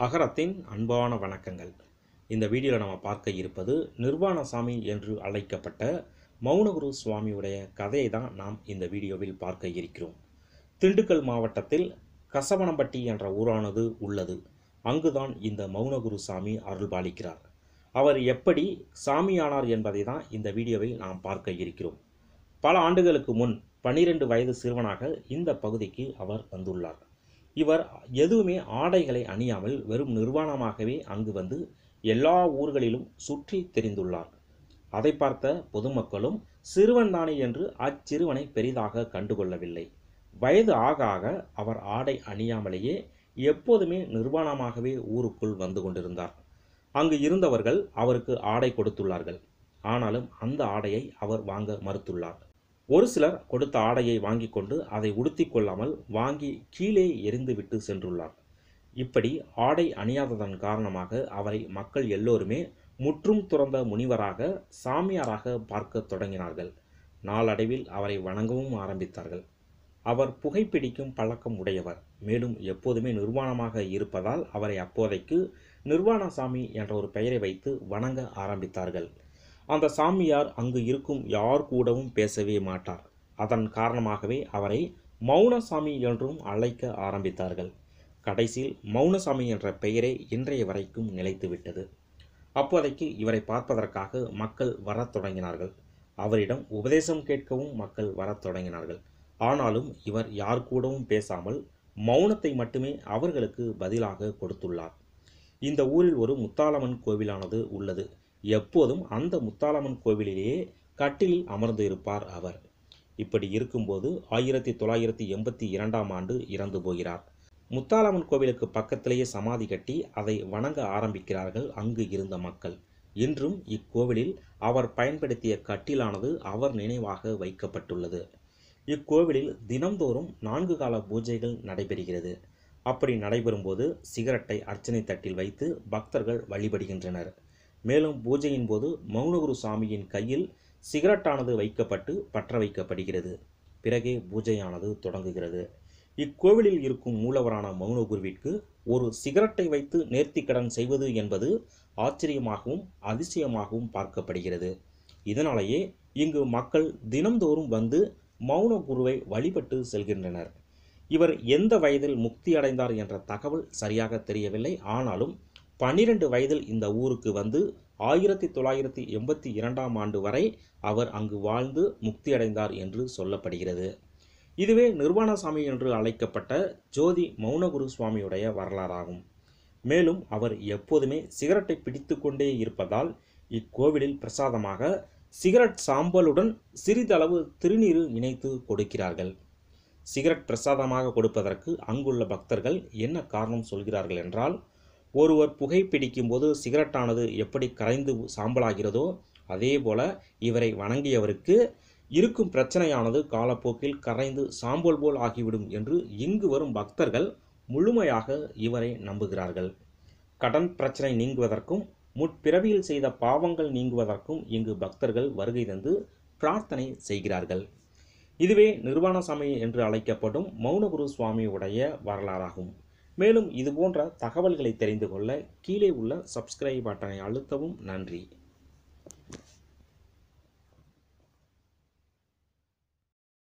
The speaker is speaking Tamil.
அகரத்தின் அன்பான வணக்கங்கள் இந்த வீடியோவில் நம்ம பார்க்க இருப்பது நிர்வாணசாமி என்று அழைக்கப்பட்ட மௌனகுரு சுவாமியுடைய கதையை தான் நாம் இந்த வீடியோவில் பார்க்க இருக்கிறோம் திண்டுக்கல் மாவட்டத்தில் கசவனம்பட்டி என்ற ஊரானது உள்ளது அங்குதான் இந்த மௌனகுரு சாமி அருள்பாலிக்கிறார் அவர் எப்படி சாமியானார் என்பதை தான் இந்த வீடியோவில் நாம் பார்க்க இருக்கிறோம் பல ஆண்டுகளுக்கு முன் பனிரெண்டு வயது சிறுவனாக இந்த பகுதிக்கு அவர் வந்துள்ளார் இவர் எதுவுமே ஆடைகளை அணியாமல் வெறும் நிர்வாணமாகவே அங்கு வந்து எல்லா ஊர்களிலும் சுற்றி தெரிந்துள்ளார் அதை பார்த்த பொதுமக்களும் சிறுவன் தானே என்று அச்சிறுவனை பெரிதாக கண்டுகொள்ளவில்லை வயது ஆக ஆக அவர் ஆடை அணியாமலேயே எப்போதுமே நிர்வாணமாகவே ஊருக்குள் வந்து கொண்டிருந்தார் அங்கு இருந்தவர்கள் அவருக்கு ஆடை கொடுத்துள்ளார்கள் ஆனாலும் அந்த ஆடையை அவர் வாங்க மறுத்துள்ளார் ஒரு சிலர் கொடுத்த ஆடையை வாங்கி கொண்டு அதை உடுத்தி கொள்ளாமல் வாங்கி கீழே எரிந்துவிட்டு சென்றுள்ளார் இப்படி ஆடை அணியாததன் காரணமாக அவரை மக்கள் எல்லோருமே முற்றும் துறந்த முனிவராக சாமியாராக பார்க்க தொடங்கினார்கள் நாளடைவில் அவரை வணங்கவும் ஆரம்பித்தார்கள் அவர் புகைப்பிடிக்கும் பழக்கம் உடையவர் மேலும் எப்போதுமே நிர்வாணமாக இருப்பதால் அவரை அப்போதைக்கு நிர்வாணசாமி என்ற ஒரு பெயரை வைத்து வணங்க ஆரம்பித்தார்கள் அந்த சாமியார் அங்கு இருக்கும் யார் கூடவும் பேசவே மாட்டார் அதன் காரணமாகவே அவரை மௌனசாமி என்றும் அழைக்க ஆரம்பித்தார்கள் கடைசியில் மௌனசாமி என்ற பெயரே இன்றைய வரைக்கும் நிலைத்துவிட்டது அப்போதைக்கு இவரை பார்ப்பதற்காக மக்கள் வரத் தொடங்கினார்கள் அவரிடம் உபதேசம் கேட்கவும் மக்கள் வரத் தொடங்கினார்கள் ஆனாலும் இவர் யார் கூடவும் பேசாமல் மௌனத்தை மட்டுமே அவர்களுக்கு பதிலாக கொடுத்துள்ளார் இந்த ஊரில் ஒரு முத்தாளம்மன் கோவிலானது உள்ளது எப்போதும் அந்த முத்தாளம்மன் கோவிலிலேயே கட்டிலில் அமர்ந்து இருப்பார் அவர் இப்படி இருக்கும்போது ஆயிரத்தி தொள்ளாயிரத்தி எண்பத்தி இரண்டாம் ஆண்டு இறந்து போகிறார் முத்தாளம்மன் கோவிலுக்கு பக்கத்திலேயே சமாதி கட்டி அதை வணங்க ஆரம்பிக்கிறார்கள் அங்கு இருந்த மக்கள் இன்றும் இக்கோவிலில் அவர் பயன்படுத்திய கட்டிலானது அவர் நினைவாக வைக்கப்பட்டுள்ளது இக்கோவிலில் தினம்தோறும் நான்கு கால பூஜைகள் நடைபெறுகிறது அப்படி நடைபெறும்போது சிகரெட்டை அர்ச்சனை தட்டில் வைத்து பக்தர்கள் வழிபடுகின்றனர் மேலும் பூஜையின் போது மௌனகுரு சாமியின் கையில் சிகரெட்டானது வைக்கப்பட்டு பற்ற வைக்கப்படுகிறது பிறகே பூஜையானது தொடங்குகிறது இக்கோவிலில் இருக்கும் மூலவரான மௌனகுருவிற்கு ஒரு சிகரெட்டை வைத்து நேர்த்திக்கடன் செய்வது என்பது ஆச்சரியமாகவும் அதிசயமாகவும் பார்க்கப்படுகிறது இதனாலேயே இங்கு மக்கள் தினம்தோறும் வந்து மௌன குருவை வழிபட்டு செல்கின்றனர் இவர் எந்த வயதில் முக்தி அடைந்தார் என்ற தகவல் சரியாக தெரியவில்லை ஆனாலும் பன்னிரண்டு வயதில் இந்த ஊருக்கு வந்து ஆயிரத்தி தொள்ளாயிரத்தி எண்பத்தி இரண்டாம் ஆண்டு வரை அவர் அங்கு வாழ்ந்து முக்தியடைந்தார் என்று சொல்லப்படுகிறது இதுவே நிர்வாணசாமி என்று அழைக்கப்பட்ட ஜோதி மௌனகுரு சுவாமியுடைய வரலாறாகும் மேலும் அவர் எப்போதுமே சிகரெட்டை பிடித்து கொண்டே இருப்பதால் இக்கோவிலில் பிரசாதமாக சிகரெட் சாம்பலுடன் சிறிதளவு திருநீர் இணைத்து கொடுக்கிறார்கள் சிகரெட் பிரசாதமாக கொடுப்பதற்கு அங்குள்ள பக்தர்கள் என்ன காரணம் சொல்கிறார்கள் என்றால் ஒருவர் புகைப்பிடிக்கும் போது சிகரெட்டானது எப்படி கரைந்து சாம்பலாகிறதோ அதே போல இவரை வணங்கியவருக்கு இருக்கும் பிரச்சனையானது காலப்போக்கில் கரைந்து சாம்பல் போல் ஆகிவிடும் என்று இங்கு வரும் பக்தர்கள் முழுமையாக இவரை நம்புகிறார்கள் கடன் பிரச்சனை நீங்குவதற்கும் முற்பிறவியில் செய்த பாவங்கள் நீங்குவதற்கும் இங்கு பக்தர்கள் வருகை தந்து பிரார்த்தனை செய்கிறார்கள் இதுவே நிர்வாணசாமி என்று அழைக்கப்படும் மௌனகுரு சுவாமியுடைய வரலாறாகும் மேலும் இதுபோன்ற தகவல்களை தெரிந்து கொள்ள கீழே உள்ள சப்ஸ்கிரைப் பட்டனை அழுத்தவும் நன்றி